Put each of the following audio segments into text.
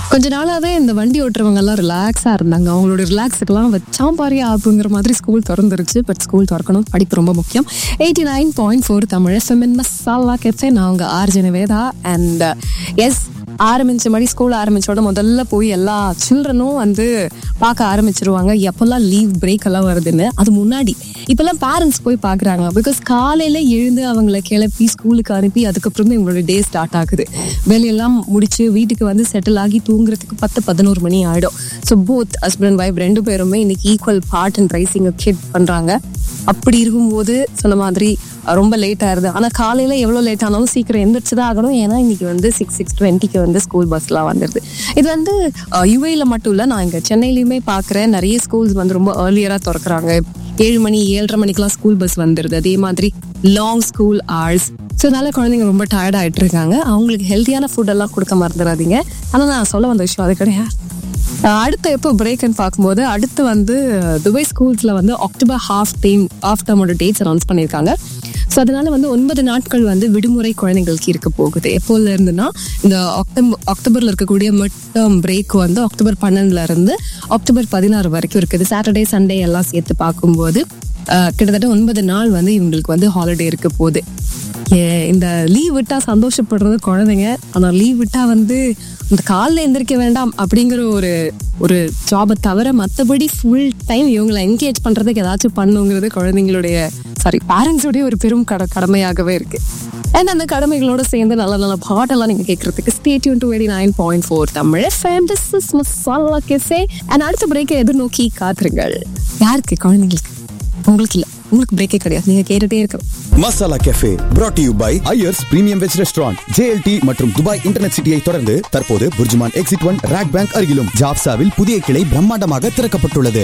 கொஞ்ச நாளாவே இந்த வண்டி ஓட்டுறவங்க எல்லாம் ரிலாக்ஸா இருந்தாங்க அவங்களோட ரிலாக்ஸுக்கெல்லாம் வச்சாம் பாரு அப்படிங்கிற மாதிரி ஸ்கூல் திறந்துருச்சு பட் ஸ்கூல் திறக்கணும் படிப்பு ரொம்ப முக்கியம் eighty nine point four Tamil எஃப்எம்என் மசாலா கெஃபே நான் உங்க ஆர்ஜன வேதா அண்ட் எஸ் ஆரம்பிச்ச மாதிரி ஸ்கூல் ஆரம்பிச்சோட முதல்ல போய் எல்லா சில்ட்ரனும் வந்து பார்க்க ஆரம்பிச்சிருவாங்க எப்பெல்லாம் லீவ் பிரேக் எல்லாம் வருதுன்னு அது முன்னாடி இப்பெல்லாம் பேரண்ட்ஸ் போய் பார்க்குறாங்க பிகாஸ் காலையில எழுந்து அவங்கள கிளப்பி ஸ்கூலுக்கு அனுப்பி அதுக்கப்புறமே இவங்களோட டே ஸ்டார்ட் ஆகுது வேலையெல்லாம் முடிச்சு வீட்டுக்கு வந்து செட்டில் ஆகி தூங்குறதுக்கு பத்து பதினோரு மணி ஆயிடும் ஸோ போத் ஹஸ்பண்ட் ஒய்ஃப் ரெண்டு பேருமே இன்னைக்கு equal part and raising kid பண்றாங்க அப்படி இருக்கும்போது சொன்ன மாதிரி அஹ், ரொம்ப லேட் ஆயிருது ஆனா காலையில எவ்வளவு லேட் ஆனாலும் சீக்கிரம் எந்திரிச்சு தான் ஆகணும் ஏன்னா இன்னைக்கு வந்து சிக்ஸ் சிக்ஸ் டுவெண்ட்டிக்கு வந்து ஸ்கூல் பஸ்லாம் வந்துருது இது வந்து யுஏல மட்டும் இல்ல நான் இங்க சென்னையிலயுமே பாக்குறேன் நிறைய ஸ்கூல்ஸ் வந்து ரொம்ப ஏர்லியரா திறக்கறாங்க ஏழு மணி ஏழரை மணிக்கெல்லாம் ஸ்கூல் பஸ் வந்துருது அதே மாதிரி லாங் ஸ்கூல் hours ஸோ அதனால குழந்தைங்க ரொம்ப டயர்ட் ஆயிட்டு இருக்காங்க அவங்களுக்கு ஹெல்த்தியான ஃபுட் எல்லாம் கொடுக்க மறந்துடாதீங்க ஆனா நான் சொல்ல வந்த விஷயம் அது கிடையாது அஹ் அடுத்து எப்போ பிரேக்னு பார்க்கும்போது அடுத்து வந்து துபாய் ஸ்கூல்ஸ்ல வந்து அக்டோபர் ஹாஃப் டைம் ஹாஃப் டேமோட டேட்ஸ் அனௌன்ஸ் பண்ணியிருக்காங்க ஸோ அதனால வந்து ஒன்பது நாட்கள் வந்து விடுமுறை குழந்தைங்களுக்கு இருக்க போகுது எப்போல இருந்துன்னா இந்த அக்டோபர் அக்டோபர்ல இருக்கக்கூடிய மிட் டேர்ம் பிரேக் வந்து அக்டோபர் பன்னெண்டுல இருந்து அக்டோபர் பதினாறு வரைக்கும் இருக்குது சாட்டர்டே சண்டே எல்லாம் சேர்த்து பார்க்கும்போது அஹ், கிட்டத்தட்ட ஒன்பது நாள் வந்து இவங்களுக்கு வந்து ஹாலிடே இருக்க போகுது ஏ, இந்த லீவ் விட்டா சந்தோஷப்படுறது குழந்தைங்க ஆனா லீவ் விட்டா வந்து இந்த காலைல எந்திரிக்க வேண்டாம் அப்படிங்கிற ஒரு ஒரு ஜாபை தவிர மற்றபடி ஃபுல் டைம் இவங்களை என்கேஜ் பண்றதுக்கு ஏதாச்சும் பண்ணுங்கிறது குழந்தைங்களுடைய சாரி பேரண்ட்ஸோடைய ஒரு பெரும் கட கடமையாகவே இருக்கு அண்ட் அந்த கடமைகளோட சேர்ந்து நல்ல நல்ல பாட்டெல்லாம் நீங்க கேட்கறதுக்கு stay tuned to eighty nine point four Tamil FM this is Masala cafe and அடுத்த பிரேக்கை எதிர்நோக்கி காத்துருங்கள் யாருக்கு குழந்தைங்களுக்கு உங்களுக்கு இல்ல உங்களுக்கு பிரேக்கே கிடையாது நீங்க கேட்டுட்டே இருக்கலாம் Masala cafe brought to you by Iyers premium veg restaurant JLT மற்றும் துபாய் இன்டர்நெட் சிட்டியை தொடர்ந்து தற்போது BurJuman exit one RAK bank அருகிலும் ஜாப்சாவில் புதிய கிளை பிரம்மாண்டமாக திறக்கப்பட்டுள்ளது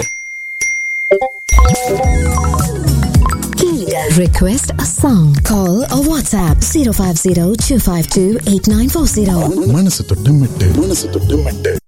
Request a song. Call or WhatsApp 050 252 8940. மனசு தொட்டு மெட்டு மனசு தொட்டு மெட்டு